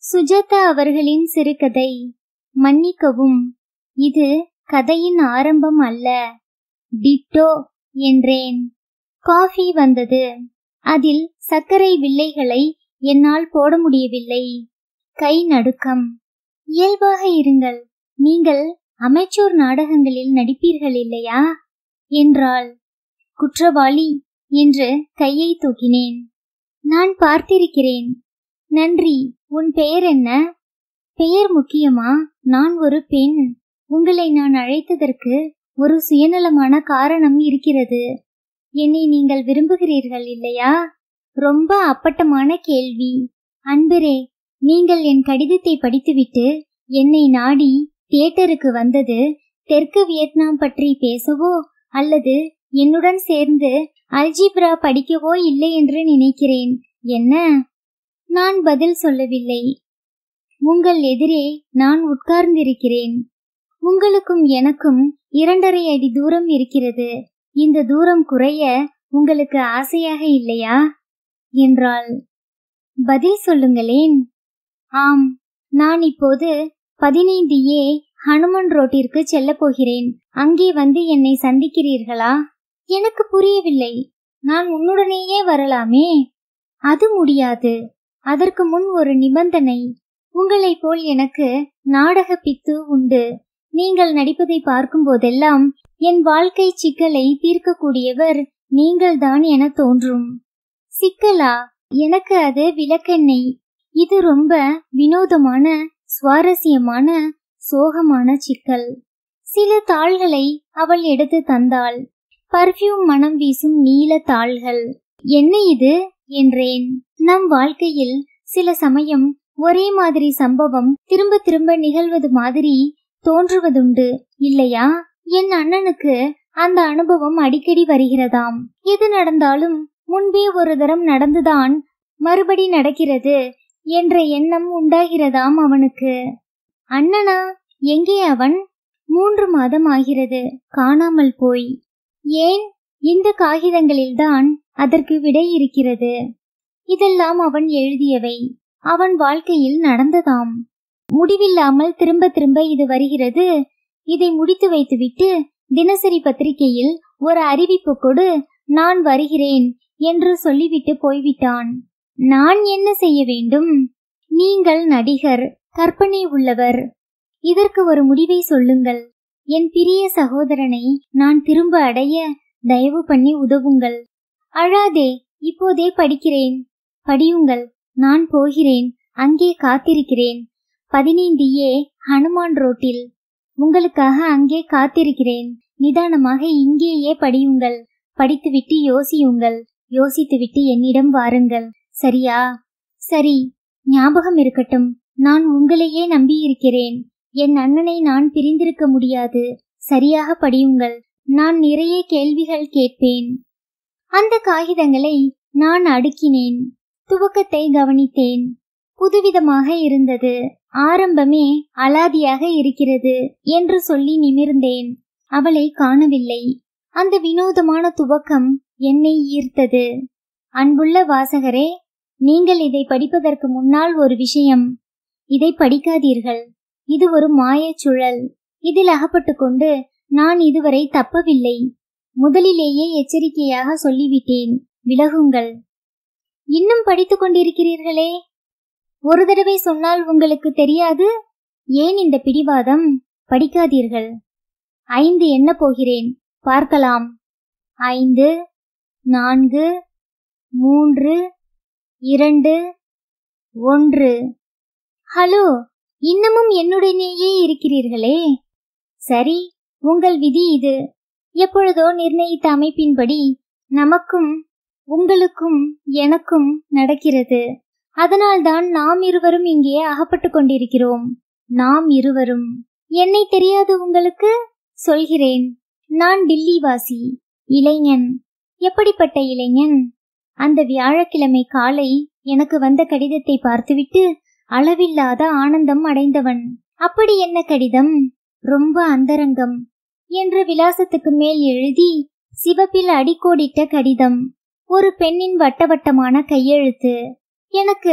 சுஜாதா அவர்களின் சிறுகதை மன்னிக்கவும் இது கதையின் ஆரம்பம் அல்ல டிட்டோ என்றேன் காஃபி வந்தது அதில் சர்க்கரை வில்லைகளை என்னால் போட முடியவில்லை கை நடுக்கம் இயல்பாக இருங்கள் நீங்கள் அமைச்சூர் நாடகங்களில் நடிப்பீர்கள் இல்லையா என்றாள் குற்றவாளி என்று கையை தூக்கினேன் நான் பார்த்திருக்கிறேன் நன்றி உன் பெயர் என்ன பெயர் முக்கியமா நான் ஒரு பெண் உங்களை நான் அழைத்ததற்கு ஒரு சுயநலமான காரணம் இருக்கிறது என்னை நீங்கள் விரும்புகிறீர்கள் இல்லையா ரொம்ப அப்பட்டமான கேள்வி அன்பரே நீங்கள் என் கடிதத்தை படித்துவிட்டு என்னை நாடி தியேட்டருக்கு வந்தது தெற்கு வியட்நாம் பற்றி பேசவோ அல்லது என்னுடன் சேர்ந்து அல்ஜிப்ரா படிக்கவோ இல்லை என்று நினைக்கிறேன் என்ன நான் பதில் சொல்லவில்லை உங்கள் எதிரே நான் உட்கார்ந்திருக்கிறேன் உங்களுக்கும் எனக்கும் இரண்டரை அடி தூரம் இருக்கிறது இந்த தூரம் குறைய உங்களுக்கு ஆசையாக இல்லையா என்றாள் பதில் சொல்லுங்களேன் ஆம் நான் இப்போது பதினைந்து ஏ ஹனுமன் ரோட்டிற்கு செல்ல போகிறேன் அங்கே வந்து என்னை சந்திக்கிறீர்களா எனக்கு புரியவில்லை நான் உன்னுடனேயே வரலாமே அது முடியாது அதற்கு முன் ஒரு நிபந்தனை உங்களைப் போல் எனக்கு நாடக பித்து உண்டு நீங்கள் நடிப்பதை பார்க்கும் போதெல்லாம் என் வாழ்க்கை சிக்கலை தீர்க்கக்கூடியவர் நீங்கள்தான் என தோன்றும் சிக்கலா எனக்கு அது விளக்கெண்ணெய் இது ரொம்ப வினோதமான சுவாரஸ்யமான சோகமான சிக்கல் சில தாள்களை அவள் எடுத்து தந்தாள் பர்ஃப்யூம் மனம் வீசும் நீல தாள்கள் என்ன இது என்றேன் நம் வாழ்க்கையில் சில சமயம் ஒரே மாதிரி சம்பவம் திரும்ப திரும்ப நிகழ்வது மாதிரி தோன்றுவதுண்டு இல்லையா என் அண்ணனுக்கு அந்த அனுபவம் அடிக்கடி வருகிறதாம் எது நடந்தாலும் முன்பே ஒரு தரம் நடந்துதான் மறுபடி நடக்கிறது என்ற எண்ணம் உண்டாகிறதாம் அவனுக்கு அண்ணனா எங்கே அவன் மூன்று மாதம் ஆகிறது காணாமல் போய் ஏன் இந்த காகிதங்களில்தான் அதற்கு விடை இருக்கிறது இதெல்லாம் அவன் எழுதியவை அவன் வாழ்க்கையில் நடந்ததாம் முடிவில்லாமல் திரும்ப திரும்ப இது வருகிறது இதை முடித்து வைத்துவிட்டு தினசரி பத்திரிகையில் ஒரு அறிவிப்பு கொடு நான் வருகிறேன் என்று சொல்லிவிட்டு போய்விட்டான் நான் என்ன செய்ய வேண்டும் நீங்கள் நடிகர் கற்பனை உள்ளவர் இதற்கு ஒரு முடிவை சொல்லுங்கள் என் பிரிய சகோதரனை நான் திரும்ப அடைய தயவு பண்ணி உதவுங்கள் அழாதே இப்போதே படிக்கிறேன் படியுங்கள் நான் போகிறேன் அங்கே காத்திருக்கிறேன் பதினைந்து ஏ ஹனுமான் ரோட்டில் உங்களுக்காக அங்கே காத்திருக்கிறேன் நிதானமாக இங்கேயே படியுங்கள் படித்துவிட்டு யோசியுங்கள் யோசித்துவிட்டு என்னிடம் வாருங்கள் சரியா சரி ஞாபகம் இருக்கட்டும் நான் உங்களையே நம்பியிருக்கிறேன் என் அண்ணனை நான் பிரிந்திருக்க முடியாது சரியாக படியுங்கள் நான் நிறைய கேள்விகள் கேட்பேன் அந்த காகிதங்களை நான் அடுக்கினேன் துவக்கத்தை கவனித்தேன் புதுவிதமாக இருந்தது ஆரம்பமே அலாதியாக இருக்கிறது என்று சொல்லி நிமிர்ந்தேன் அவளை காணவில்லை அந்த வினோதமான துவக்கம் என்னை ஈர்த்தது அன்புள்ள வாசகரே நீங்கள் இதை படிப்பதற்கு முன்னால் ஒரு விஷயம் இதை படிக்காதீர்கள் இது ஒரு மாயச் சுழல் இதில் அகப்பட்டு கொண்டு நான் இதுவரை தப்பவில்லை முதலிலேயே எச்சரிக்கையாக சொல்லிவிட்டேன் விலகுங்கள் இன்னும் படித்துக் கொண்டிருக்கிறீர்களே ஒரு தடவை சொன்னால் உங்களுக்கு தெரியாது ஏன் இந்த பிடிவாதம் படிக்காதீர்கள் ஐந்து எண்ண போகிறேன் பார்க்கலாம் ஐந்து நான்கு மூன்று இரண்டு ஒன்று ஹலோ இன்னமும் என்னுடனேயே இருக்கிறீர்களே சரி உங்கள் விதி இது எப்பொழுதோ நிர்ணயித்த அமைப்பின்படி நமக்கும் உங்களுக்கும் எனக்கும் நடக்கிறது அதனால்தான் நாம் இருவரும் இங்கே அகப்பட்டு கொண்டிருக்கிறோம் நாம் இருவரும் என்னை தெரியாது உங்களுக்கு சொல்கிறேன் நான் டில்லிவாசி இளைஞன் எப்படிப்பட்ட இளைஞன் அந்த வியாழக்கிழமை காலை எனக்கு வந்த கடிதத்தை பார்த்துவிட்டு அளவில்லாத ஆனந்தம் அடைந்தவன் அப்படி என்ன கடிதம் ரொம்ப அந்தரங்கம் என்ற விலாசத்துக்கு மேல் எழுதி சிவப்பில் அடிக்கோடிட்ட கடிதம் ஒரு பெண்ணின் வட்டவட்டமான கையெழுத்து எனக்கு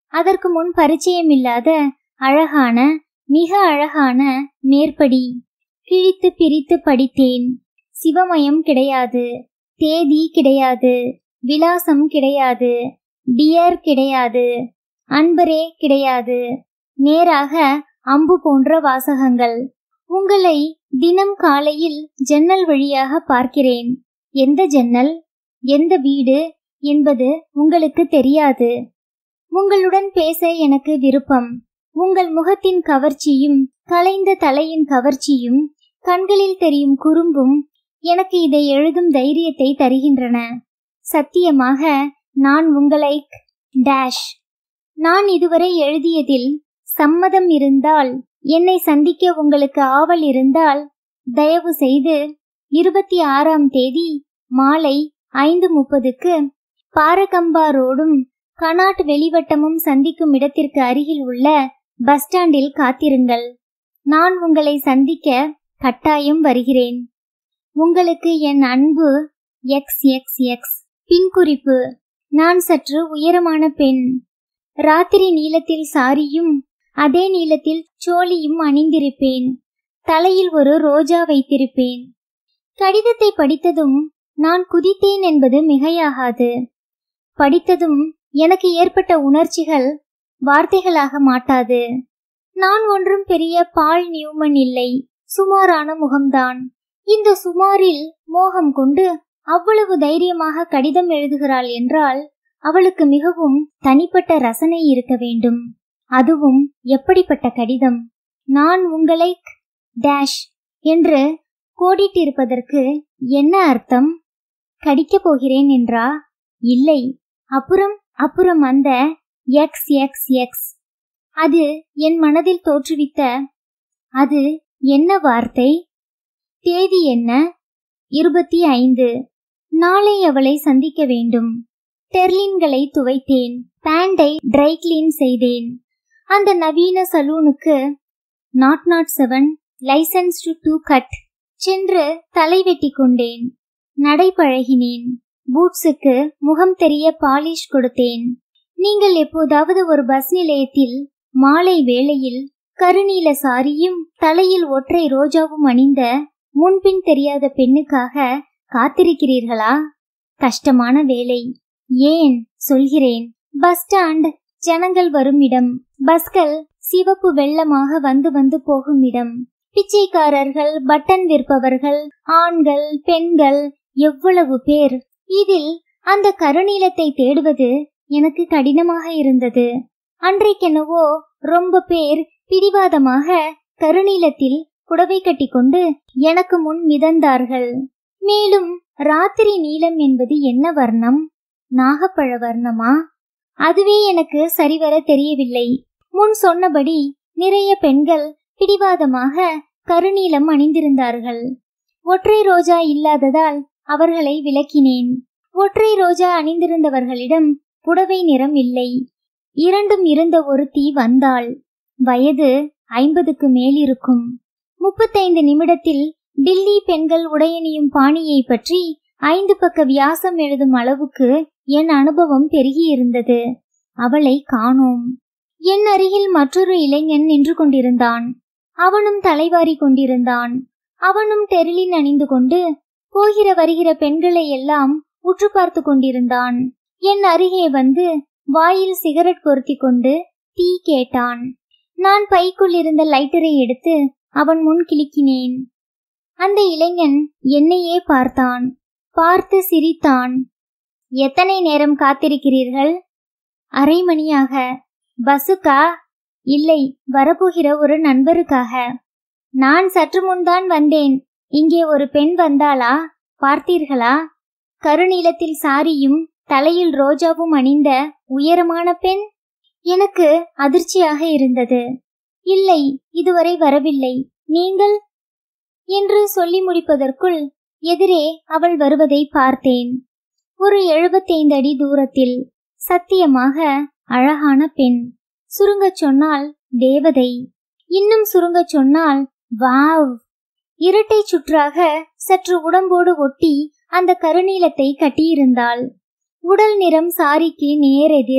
அதற்கு முன் பரிச்சயமில்லாத அழகான மிக அழகான மேற்படி கிழித்து பிரித்து படித்தேன் சிவமயம் கிடையாது தேதி கிடையாது விலாசம் கிடையாது டியர் கிடையாது அன்பரே கிடையாது நேராக அம்பு போன்ற வாசகங்கள் உங்களை தினம் காலையில் ஜன்னல் வழியாக பார்க்கிறேன் எந்த ஜன்னல் எந்த வீடு என்பது உங்களுக்கு தெரியாது உங்களுடன் பேச எனக்கு விருப்பம் உங்கள் முகத்தின் கவர்ச்சியும் கலைந்த தலையின் கவர்ச்சியும் கண்களில் தெரியும் குறும்பும் எனக்கு இதை எழுதும் தைரியத்தை தருகின்றன சத்தியமாக நான் உங்களை டேஷ் நான் இதுவரை எழுதியதில் சம்மதம் இருந்தால் என்னை சந்திக்க உங்களுக்கு ஆவல் இருந்தால் தயவு செய்து இருபத்தி ஆறாம் தேதி மாலை ஐந்து முப்பதுக்கு பாரகம்பா ரோடும் கனாட் வெளிவட்டமும் சந்திக்கும் இடத்திற்கு அருகில் உள்ள பஸ் ஸ்டாண்டில் காத்திருங்கள் நான் உங்களை சந்திக்க கட்டாயம் வருகிறேன் உங்களுக்கு என் அன்பு எக்ஸ் எக்ஸ் எக்ஸ் பின்குறிப்பு நான் சற்று உயரமான பெண் ராத்திரி நீளத்தில் சாரியும் அதே நீளத்தில் சோழியும் அணிந்திருப்பேன் தலையில் ஒரு ரோஜா வைத்திருப்பேன் கடிதத்தை படித்ததும் நான் குதித்தேன் என்பது மிகையாகாது படித்ததும் எனக்கு ஏற்பட்ட உணர்ச்சிகள் வார்த்தைகளாக மாட்டாது நான் ஒன்றும் பெரிய பால் நியூமன் இல்லை சுமாரான முகம்தான் இந்த சுமாரில் மோகம் கொண்டு அவ்வளவு தைரியமாக கடிதம் எழுதுகிறாள் என்றால் அவளுக்கு மிகவும் தனிப்பட்ட ரசனை இருக்க வேண்டும் அதுவும் எப்படிப்பட்ட கடிதம் நான் உங்களை டேஷ் என்று கோடிட்டிருப்பதற்கு என்ன அர்த்தம் கடிக்கப் போகிறேன் என்றா இல்லை அப்புறம் அப்புறம் அந்த எக்ஸ் எக்ஸ் எக்ஸ் அது என் மனதில் தோற்றுவித்த அது என்ன வார்த்தை தேதி என்ன இருபத்தி ஐந்து நாளை அவளை சந்திக்க வேண்டும் டெர்லின்களை துவைத்தேன் பேண்டை ட்ரை கிளீன் செய்தேன் அந்த நவீன சலூனுக்கு naught naught seven licence to to cut சென்று தலை வெட்டி கொண்டேன் நடை பழகினேன் பூட்ஸுக்கு முகம் தெரிய பாலிஷ் கொடுத்தேன் நீங்கள் எப்போதாவது ஒரு பஸ் நிலையத்தில் மாலை வேளையில் கருநீல சாரியும் தலையில் ஒற்றை ரோஜாவும் அணிந்த முன்பின் தெரியாத பெண்ணுக்காக காத்திருக்கிறீர்களா கஷ்டமான வேலை ஏன் சொல்கிறேன் பஸ் ஸ்டாண்ட் ஜனங்கள் வரும் இடம் பஸ்கள் சிவப்பு வெள்ளமாக வந்து வந்து போகும் இடம் பிச்சைக்காரர்கள் பட்டன் விற்பவர்கள் ஆண்கள் பெண்கள் எவ்வளவு பேர் இதில் அந்த கருநீலத்தை தேடுவது எனக்கு கடினமாக இருந்தது அன்றைக்கெனவோ ரொம்ப பேர் பிடிவாதமாக கருநீலத்தில் புடவை கட்டிக்கொண்டு எனக்கு முன் மிதந்தார்கள் மேலும் ராத்திரி நீலம் என்பது என்ன வர்ணம் நாகப்பழ வர்ணமா அதுவே எனக்கு சரிவர தெரியவில்லை முன் சொன்னபடி நிறைய பெண்கள் பிடிவாதமாக கருநீலம் அணிந்திருந்தார்கள் ஒற்றை ரோஜா இல்லாததால் அவர்களை விளக்கினேன் ஒற்றை ரோஜா அணிந்திருந்தவர்களிடம் புடவை நிறம் இல்லை இரண்டும் இருந்த ஒருத்தி வந்தாள் வயது ஐம்பதுக்கு மேல் இருக்கும் முப்பத்தைந்து நிமிடத்தில் டில்லி பெண்கள் உடையணியும் பாணியை பற்றி ஐந்து பக்க வியாசம் எழுதும் அளவுக்கு என் அனுபவம் பெருகியிருந்தது அவளை காணோம் என் அருகில் மற்றொரு இளைஞன் நின்று கொண்டிருந்தான் அவனும் தலைவாரி கொண்டிருந்தான் அவனும் டெரிலின் அணிந்து கொண்டு போகிற வருகிற பெண்களை எல்லாம் உற்று பார்த்து கொண்டிருந்தான் என் அருகே வந்து வாயில் சிகரெட் பொருத்தி கொண்டு டீ கேட்டான் நான் பைக்குள் இருந்த லைட்டரை எடுத்து அவன் முன் கிளிக்கினேன் அந்த இளைஞன் என்னையே பார்த்தான் பார்த்து சிரித்தான் எத்தனை நேரம் காத்திருக்கிறீர்கள் அரை மணியாக பஸ்ஸுக்கா இல்லை வரப்போகிற ஒரு நண்பருக்காக நான் சற்று முன்தான் வந்தேன் இங்கே ஒரு பெண் வந்தாளா பார்த்தீர்களா கருநீலத்தில் சாரியும் தலையில் ரோஜாவும் அணிந்த உயரமான பெண் எனக்கு அதிர்ச்சியாக இருந்தது இல்லை இதுவரை வரவில்லை நீங்கள் என்று சொல்லி முடிப்பதற்குள் எதிரே அவள் வருவதை பார்த்தேன் ஒரு எழுபத்தைந்து அடி தூரத்தில் சத்தியமாக அழகான பெண் சுருங்கச் சொன்னால் தேவதை இன்னும் சுருங்கச் சொன்னால் வாவ் இரட்டை சுற்றாக சற்று உடம்போடு ஒட்டி அந்த கருநீலத்தை கட்டியிருந்தாள் உடல் நிறம் சாரிக்கு நேரெதிர்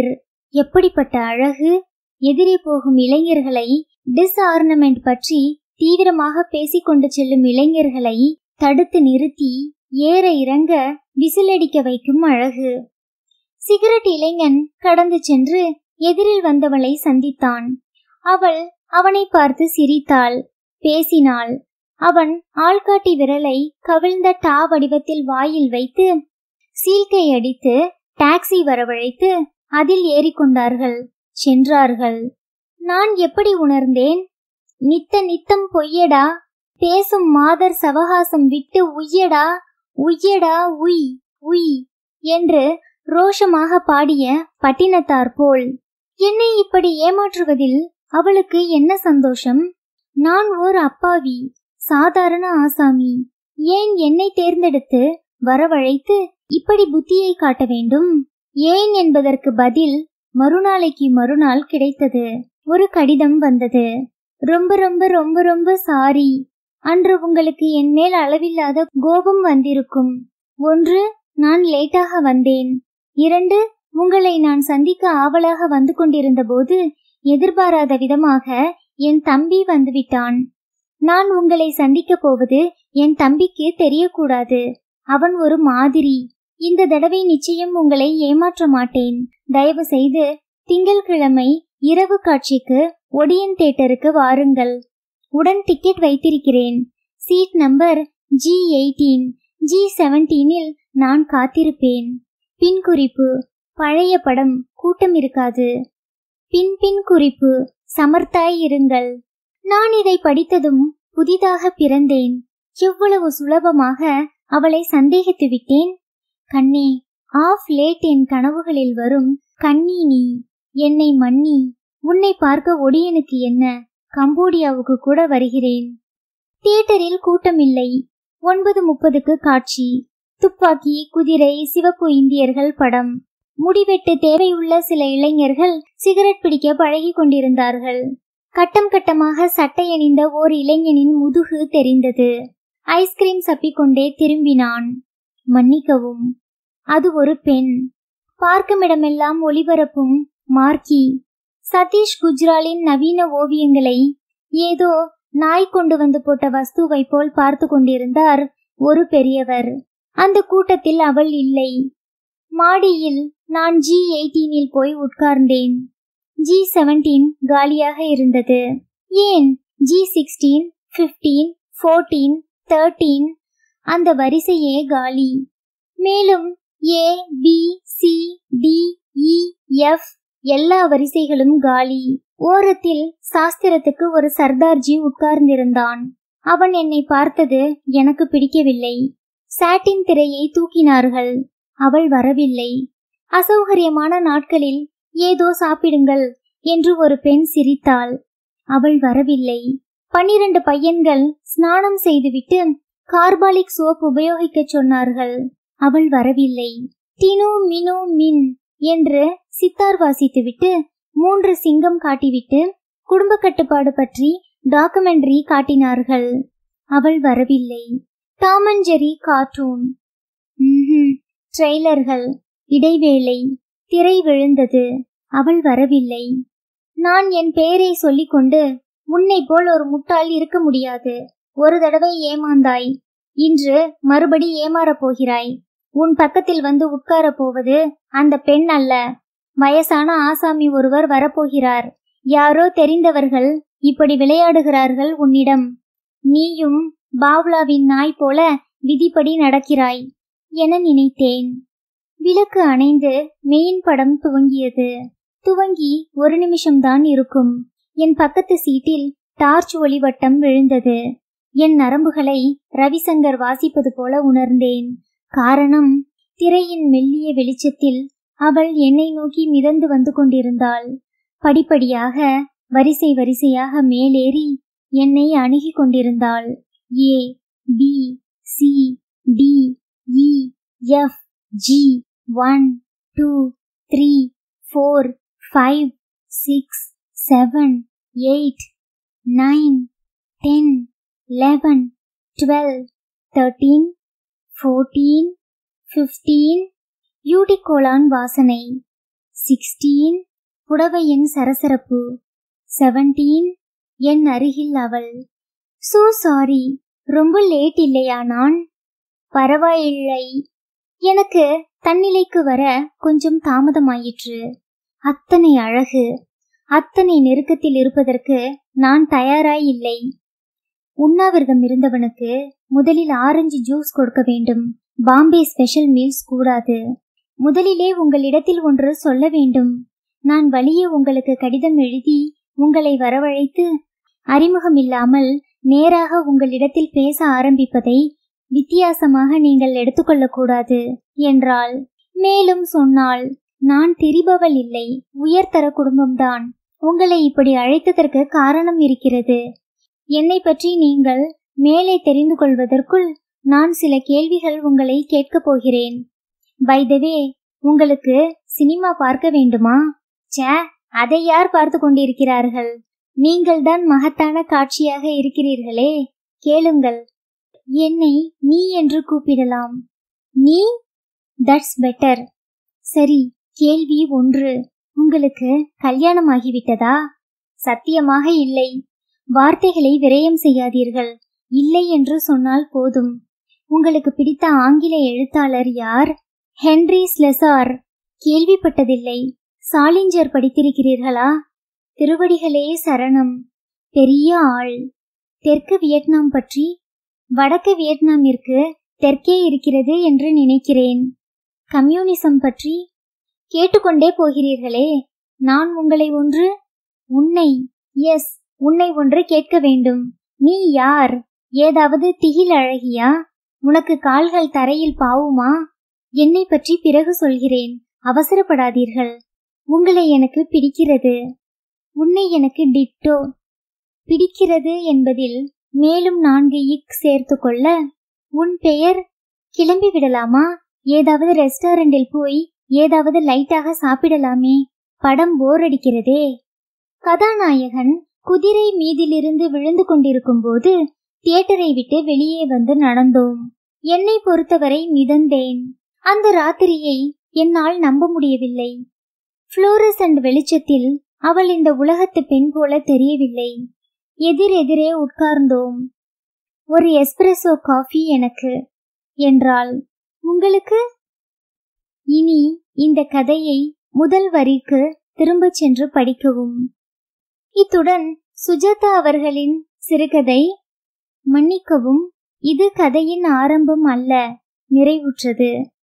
எப்படிப்பட்ட அழகு எதிரே போகும் இளைஞர்களை டிஸ்ஆர்னமெண்ட் பற்றி தீவிரமாக பேசிக்கொண்டு செல்லும் இளைஞர்களை தடுத்து நிறுத்தி ஏற இறங்க விசிலடிக்க வைக்கும் அழகு சிகரெட் இளைஞன் கடந்து சென்று எதிரில் வந்தவளை சந்தித்தான் அவள் அவனை பார்த்து சிரித்தாள் பேசினாள் அவன் ஆள்காட்டி விரலை கவிழ்ந்த டா வடிவத்தில் வாயில் வைத்து சீல்கை அடித்து டாக்ஸி வரவழைத்து அதில் ஏறிக்கொண்டார்கள் சென்றார்கள் நான் எப்படி உணர்ந்தேன் நித்த நித்தம் பொய்யடா பேசும் மாதர் சவகாசம் விட்டு உய்யடா உய்யடா உய் உய் என்று ரோஷமாக பாடிய பட்டினத்தார் போல் என்னை இப்படி ஏமாற்றுவதில் அவளுக்கு என்ன சந்தோஷம் நான் ஓர் அப்பாவி சாதாரண ஆசாமி ஏன் என்னை தேர்ந்தெடுத்து வரவழைத்து இப்படி புத்தியை காட்ட வேண்டும் ஏன் என்பதற்கு பதில் மறுநாளைக்கு மறுநாள் கிடைத்தது ஒரு கடிதம் வந்தது ரொம்ப ரொம்ப ரொம்ப ரொம்ப சாரி அன்று உங்களுக்கு என் மேல் அளவில்லாத கோபம் வந்திருக்கும் ஒன்று நான் லேட்டாக வந்தேன் இரண்டு உங்களை நான் சந்திக்க ஆவலாக வந்து கொண்டிருந்த போது எதிர்பாராத விதமாக என் தம்பி வந்துவிட்டான் நான் உங்களை சந்திக்கப் போவது என் தம்பிக்கு தெரியக்கூடாது அவன் ஒரு மாதிரி இந்த தடவை நிச்சயம் உங்களை ஏமாற்ற மாட்டேன் தயவு செய்து திங்கள்கிழமை இரவு காட்சிக்கு ஒடியன் தேட்டருக்கு வாருங்கள் உடன் டிக்கெட் வைத்திருக்கிறேன் seat number G eighteen G செவன்டீனில் நான் காத்திருப்பேன் பின் குறிப்பு பழைய படம் கூட்டம் இருக்காது பின் பின் குறிப்பு சமர்த்தாய் இருங்கள் நான் இதை படித்ததும் புதிதாக பிறந்தேன் எவ்வளவு சுலபமாக அவளை சந்தேகித்து விட்டேன் கண்ணே ஆஃப் லேட் என் கனவுகளில் வரும் கண்ணி நீ என்னை மன்னி உன்னை பார்க்க ஒடியனுக்கு என்ன கம்போடியாவுக்கு கூட வருகிறேன் தியேட்டரில் கூட்டமில்லை ஒன்பது முப்பதுக்கு காட்சி துப்பாக்கி குதிரை சிவப்பு இந்தியர்கள் படம் முடிவெட்டு தேவையுள்ள சில இளைஞர்கள் சிகரெட் பிடிக்க பழகி கொண்டிருந்தார்கள் கட்டம் கட்டமாக சட்டை அணிந்த ஓர் இளைஞனின் முதுகு தெரிந்தது ஐஸ்கிரீம் சப்பிக்கொண்டே திரும்பினான் மன்னிக்கவும் அது ஒரு பெண் பார்க்குமிடமெல்லாம் ஒளிபரப்பும் மார்க்கி சதீஷ் குஜ்ராலின் நவீன ஓவியங்களை ஏதோ நாய் கொண்டு வந்து போட்ட வஸ்துவை போல் பார்த்து கொண்டிருந்தார் ஒரு பெரியவர் அந்த கூட்டத்தில் அவள் இல்லை மாடியில் நான் ஜி எயிட்டீனில் போய் உட்கார்ந்தேன் ஜி செவன்டீன் காலியாக இருந்தது ஏன் G sixteen fifteen fourteen thirteen அந்த வரிசையே காலி மேலும் A B C D E F எல்லா வரிசைகளும் காலி ஓரத்தில் சாஸ்திரத்துக்கு ஒரு சர்தார்ஜி உட்கார்ந்திருந்தான் அவன் என்னை பார்த்தது எனக்கு பிடிக்கவில்லை சாட்டின் திரையை தூக்கினார்கள் அவள் வரவில்லை அசௌகரியமான நாட்களில் ஏதோ சாப்பிடுங்கள் என்று ஒரு பெண் சிரித்தாள் அவள் வரவில்லை பன்னிரண்டு பையன்கள் ஸ்நானம் செய்துவிட்டு கார்பாலிக் சோப் உபயோகிக்கச் சொன்னார்கள் அவள் வரவில்லை டினு மினு மின் என்று சித்தார் வாசித்துவிட்டு மூன்று சிங்கம் காட்டிவிட்டு குடும்ப கட்டுப்பாடு பற்றி டாக்குமெண்ட்ரி காட்டினார்கள் அவள் வரவில்லை டாமஞ்செரி கார்ட்டூன் ம்ஹும். ட்ரெய்லர்கள் இடைவேளை திரை விழுந்தது அவள் வரவில்லை நான் என் பெயரை சொல்லிக்கொண்டு உன்னை போல் ஒரு முட்டாள் இருக்க முடியாது ஒரு தடவை ஏமாந்தாய் இன்று மறுபடி ஏமாறப் போகிறாய் உன் பக்கத்தில் வந்து உட்காரப் போவது அந்த பெண் அல்ல வயசான ஆசாமி ஒருவர் வரப்போகிறார் யாரோ தெரிந்தவர்கள் இப்படி விளையாடுகிறார்கள் உன்னிடம் நீயும் பாவ்லாவின் நாய் போல விதிப்படி நடக்கிறாய் என நினைத்தேன் விளக்கு அணைந்து மெயின் படம் துவங்கியது துவங்கி ஒரு நிமிஷம்தான் இருக்கும் என் பக்கத்து சீட்டில் டார்ச் ஒளிவட்டம் விழுந்தது என் நரம்புகளை ரவிசங்கர் வாசிப்பது போல உணர்ந்தேன் காரணம் திரையின் மெல்லிய வெளிச்சத்தில் அவள் என்னை நோக்கி மிதந்து வந்து கொண்டிருந்தாள் படிப்படியாக வரிசை வரிசையாக மேலேறி என்னை அணுகிக் கொண்டிருந்தாள் A B C D E F G one two three four five six seven eight nine ten eleven twelve thirteen fourteen fifteen eau de cologne வாசனை சிக்ஸ்டீன் புடவையின் சரசரப்பு செவன்டீன் என் அருகில் அவள் சோ சாரி ரொம்ப லேட் இல்லையா நான் பரவாயில்லை எனக்கு தன்னிலைக்கு வர கொஞ்சம் தாமதமாயிற்று அத்தனை அழகு அத்தனை நெருக்கத்தில் இருப்பதற்கு நான் தயாராய் இல்லை உண்ணாவிரதம் இருந்தவனுக்கு முதலில் ஆரஞ்சு ஜூஸ் கொடுக்க வேண்டும் பாம்பே ஸ்பெஷல் மீல்ஸ் கூடாது முதலிலே உங்களிடத்தில் ஒன்று சொல்ல வேண்டும் நான் வழியே உங்களுக்கு கடிதம் எழுதி உங்களை வரவழைத்து அறிமுகம் இல்லாமல் நேராக உங்களிடத்தில் பேச ஆரம்பிப்பதை வித்தியாசமாக நீங்கள் எடுத்துக்கொள்ளக்கூடாது என்றாள் மேலும் சொன்னாள் நான் திரிபவள் இல்லை உயர்தர குடும்பம்தான் உங்களை இப்படி அழைத்ததற்கு காரணம் இருக்கிறது என்னை பற்றி நீங்கள் மேலே தெரிந்து கொள்வதற்குள் நான் சில கேள்விகள் உங்களை கேட்கப் போகிறேன் பைதவே உங்களுக்கு சினிமா பார்க்க வேண்டுமா சே அதை யார் பார்த்து கொண்டிருக்கிறார்கள் நீங்கள்தான் மகத்தான காட்சியாக இருக்கிறீர்களே கேளுங்கள் என்னை நீ என்று கூப்பிடலாம் நீ தட்ஸ் பெட்டர் சரி கேள்வி ஒன்று உங்களுக்கு கல்யாணம் ஆகிவிட்டதா சத்தியமாக இல்லை வார்த்தைகளை விரயம் செய்யாதீர்கள் இல்லை என்று சொன்னால் போதும் உங்களுக்கு பிடித்த ஆங்கில எழுத்தாளர் யார் ஹென்ரி ஸ்லெசார் கேள்விப்பட்டதில்லை சாலிஞ்சர் படித்திருக்கிறீர்களா திருவடிகளே சரணம் பெரிய ஆள் தெற்கு வியட்நாம் பற்றி வடக்கு வியட்நாமிற்கு தெற்கே இருக்கிறது என்று நினைக்கிறேன் கம்யூனிசம் பற்றி கேட்டுக்கொண்டே போகிறீர்களே நான் உங்களை ஒன்று உன்னை எஸ் உன்னை ஒன்று கேட்க வேண்டும் நீ யார் ஏதாவது திகில் அழகியா உனக்கு கால்கள் தரையில் பாவுமா என்னை பற்றி பிறகு சொல்கிறேன் அவசரப்படாதீர்கள் உங்களை எனக்கு பிடிக்கிறது உன்னை எனக்கு டிட்டோ பிடிக்கிறது என்பதில் மேலும் நான்கு இக் சேர்த்து கொள்ள உன் பெயர் கிளம்பி விடலாமா ஏதாவது ரெஸ்டாரண்டில் போய் ஏதாவது லைட்டாக சாப்பிடலாமே படம் போர் அடிக்கிறதே கதாநாயகன் குதிரை மீதிலிருந்து விழுந்து கொண்டிருக்கும் போது தியேட்டரை விட்டு வெளியே வந்து நடந்தோம் என்னை பொறுத்தவரை மிதந்தேன் அந்த ராத்திரியை என்னால் நம்ப முடியவில்லை புளோரசன்ட் வெளிச்சத்தில் அவள் இந்த உலகத்து பெண் போல தெரியவில்லை எதிரெதிரே உட்கார்ந்தோம் ஒரு எஸ்பிரசோ காஃபி எனக்கு என்றாள் உங்களுக்கு இனி இந்த கதையை முதல் வரிக்கு திரும்பச் சென்று படிக்கவும் இத்துடன் சுஜாதா அவர்களின் சிறுகதை மன்னிக்கவும் இது கதையின் ஆரம்பம் அல்ல நிறைவுற்றது